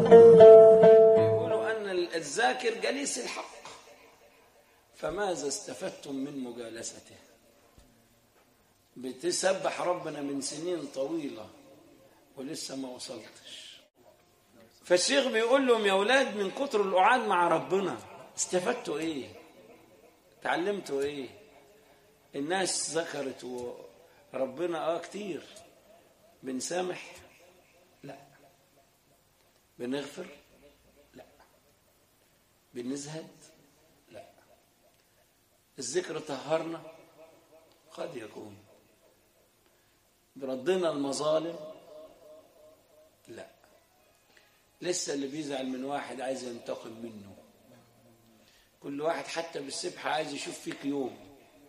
يقولوا أن الذاكر جليس الحق فماذا استفدتم من مجالسته بتسبح ربنا من سنين طويلة ولسه ما وصلتش فالشيخ بيقول لهم يا أولاد من كتر القعاد مع ربنا استفدتوا إيه تعلمتوا إيه الناس ذكرت ربنا آه كتير بنسامح لا بنغفر لا بنزهد لا الذكر طهرنا قد يكون بردنا المظالم لا لسه اللي بيزعل من واحد عايز ينتقم منه كل واحد حتى بالسبحة عايز يشوف فيك يوم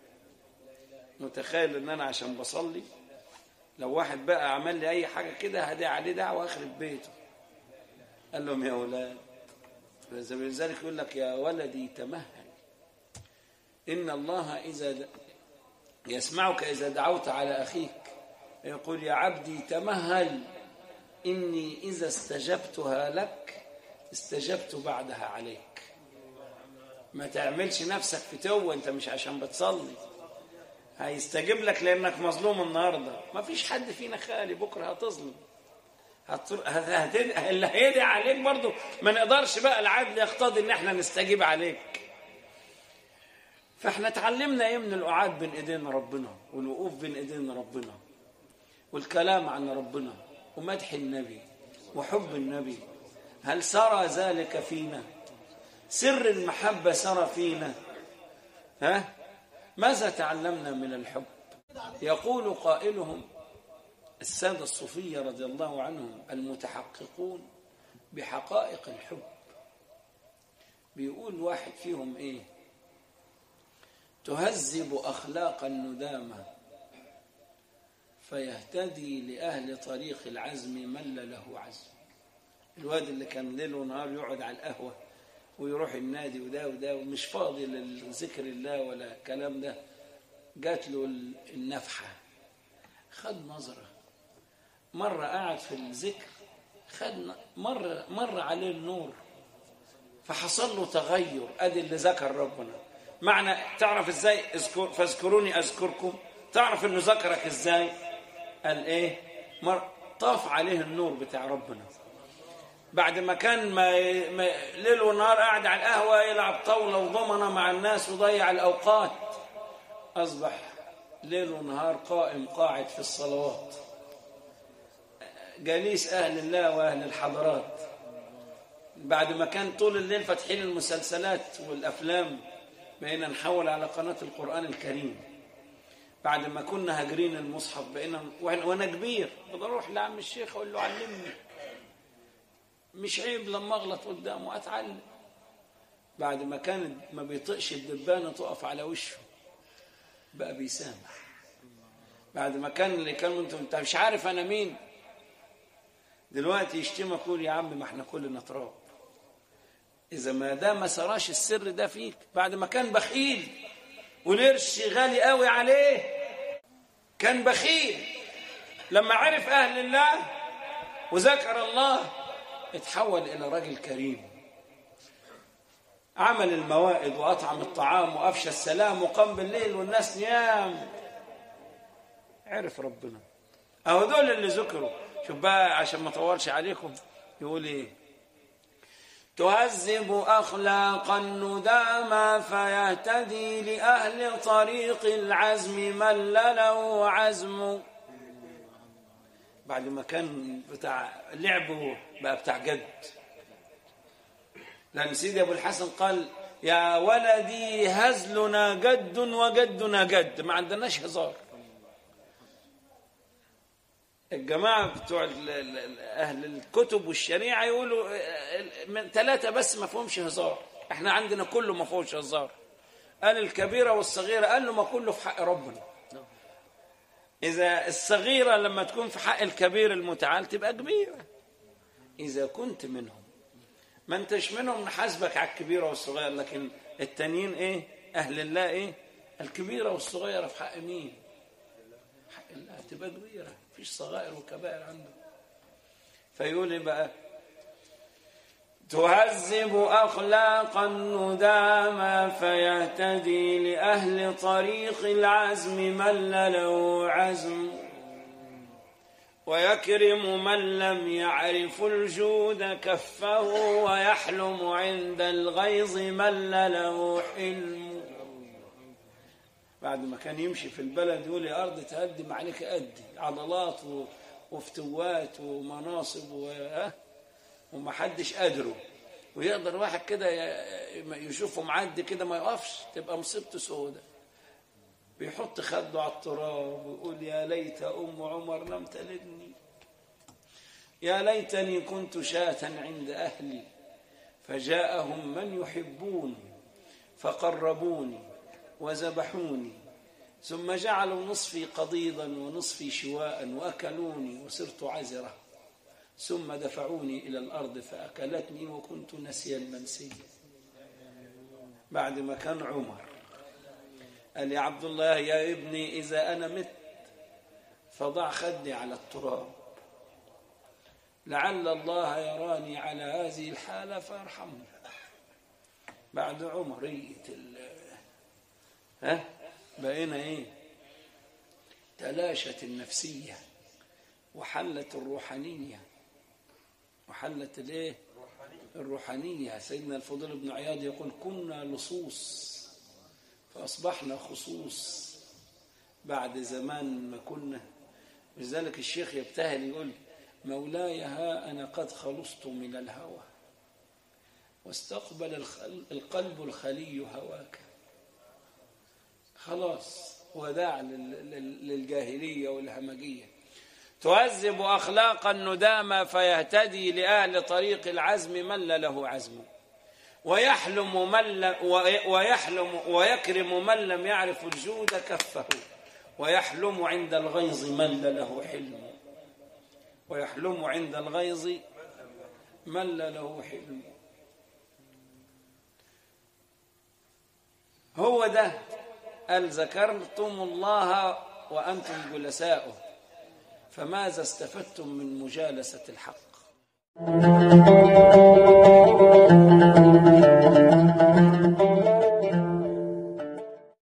متخيل ان انا عشان بصلي لو واحد بقى عمل لي اي حاجة كده هدي عليه دعوة اخرب بيته قال لهم يا اولاد لذلك يقول لك يا ولدي تمهل ان الله اذا د... يسمعك اذا دعوت على اخيك يقول يا عبدي تمهل إني إذا استجبتها لك استجبت بعدها عليك ما تعملش نفسك فتوة أنت مش عشان بتصلي هيستجيب لك لأنك مظلوم النهاردة ما فيش حد فينا خالي بكرة هتظلم هتر... هت... اللي هيدعي عليك برضو ما نقدرش بقى العدل يقتضي ان احنا نستجيب عليك فاحنا اتعلمنا ايه من القعاد بين ايدين ربنا والوقوف بين ايدين ربنا والكلام عن ربنا ومدح النبي وحب النبي هل سرى ذلك فينا سر المحبة سرى فينا ها ماذا تعلمنا من الحب يقول قائلهم السادة الصوفية رضي الله عنهم المتحققون بحقائق الحب بيقول واحد فيهم ايه تهذب أخلاق الندامة فيهتدي لأهل طريق العزم من له عزم الواد اللي كان ليل ونهار يقعد على القهوة ويروح النادي وده وده ومش فاضي لذكر الله ولا الكلام ده جات له النفحة خد نظرة مرة قاعد في الذكر خد مرة مر عليه النور فحصل له تغير ادي اللي ذكر ربنا معنى تعرف ازاي اذكر فاذكروني اذكركم تعرف انه ذكرك ازاي قال ايه مر طاف عليه النور بتاع ربنا بعد ما كان ما ما ليل ونهار قاعد على القهوه يلعب طاوله وضمنه مع الناس وضيع الاوقات اصبح ليل ونهار قائم قاعد في الصلوات جليس اهل الله واهل الحضرات بعد ما كان طول الليل فاتحين المسلسلات والافلام بقينا نحول على قناه القران الكريم بعد ما كنا هاجرين المصحف بقينا وانا كبير بروح لعم الشيخ اقول له علمني مش عيب لما اغلط قدامه اتعلم بعد ما كان ما بيطقش الدبانه تقف على وشه بقى بيسامح بعد ما كان اللي كان انت انت مش عارف انا مين دلوقتي يشتمك يقول يا عم ما احنا كلنا تراب اذا ما ده ما سراش السر ده فيك بعد ما كان بخيل والقرش غالي قوي عليه كان بخيل لما عرف اهل الله وذكر الله اتحول الى رجل كريم عمل الموائد واطعم الطعام وافشى السلام وقام بالليل والناس نيام عرف ربنا اهو دول اللي ذكروا شوف بقى عشان ما اطولش عليكم يقول ايه تهذب أخلاق الندامى فيهتدي لأهل طريق العزم من له عزم بعد ما كان بتاع لعبه بقى بتاع جد لأن سيدي أبو الحسن قال يا ولدي هزلنا جد وجدنا جد ما عندناش هزار الجماعة بتوع أهل الكتب والشريعة يقولوا من ثلاثة بس ما فيهمش هزار احنا عندنا كله ما فيهوش هزار قال الكبيرة والصغيرة قال له ما كله في حق ربنا إذا الصغيرة لما تكون في حق الكبير المتعال تبقى كبيرة إذا كنت منهم ما انتش منهم نحاسبك على الكبيرة والصغيرة لكن التانيين إيه أهل الله إيه الكبيرة والصغيرة في حق مين حق الله تبقى كبيرة مفيش صغائر وكبائر عنده فيقول ايه بقى تهذب أخلاق الندامى فيهتدي لأهل طريق العزم من له عزم ويكرم من لم يعرف الجود كفه ويحلم عند الغيظ من له حلم بعد ما كان يمشي في البلد يقول يا أرض تهدم عليك أدي عضلات و- وفتوات ومناصب و... ها؟ ومحدش قادره ويقدر واحد كده ي- يشوفه معدي كده ما يقفش تبقى مصيبته سودة بيحط خده على التراب ويقول يا ليت أم عمر لم تلدني يا ليتني كنت شاة عند أهلي فجاءهم من يحبوني فقربوني وذبحوني ثم جعلوا نصفي قضيضا ونصفي شواء وأكلوني وصرت عذرة ثم دفعوني إلى الأرض فأكلتني وكنت نسيا منسيا بعد ما كان عمر قال يا عبد الله يا ابني إذا أنا مت فضع خدي على التراب لعل الله يراني على هذه الحالة فيرحمني بعد عمرية ال ها بقينا ايه تلاشت النفسية وحلت الروحانية وحلت الايه الروحانية سيدنا الفضيل بن عياض يقول كنا لصوص فأصبحنا خصوص بعد زمان ما كنا لذلك الشيخ يبتهل يقول مولاي ها أنا قد خلصت من الهوى واستقبل الخل- القلب الخلي هواك خلاص وداع لل- لل- للجاهلية والهمجية تهذب أخلاق الندامى فيهتدي لأهل طريق العزم من لا له عزم ويحلم من ل... وي- ويحلم ويكرم من لم يعرف الجود كفه ويحلم عند الغيظ من لا له حلم ويحلم عند الغيظ من لا له حلم هو ده قال ذكرتم الله وأنتم جلساؤه فماذا استفدتم من مجالسة الحق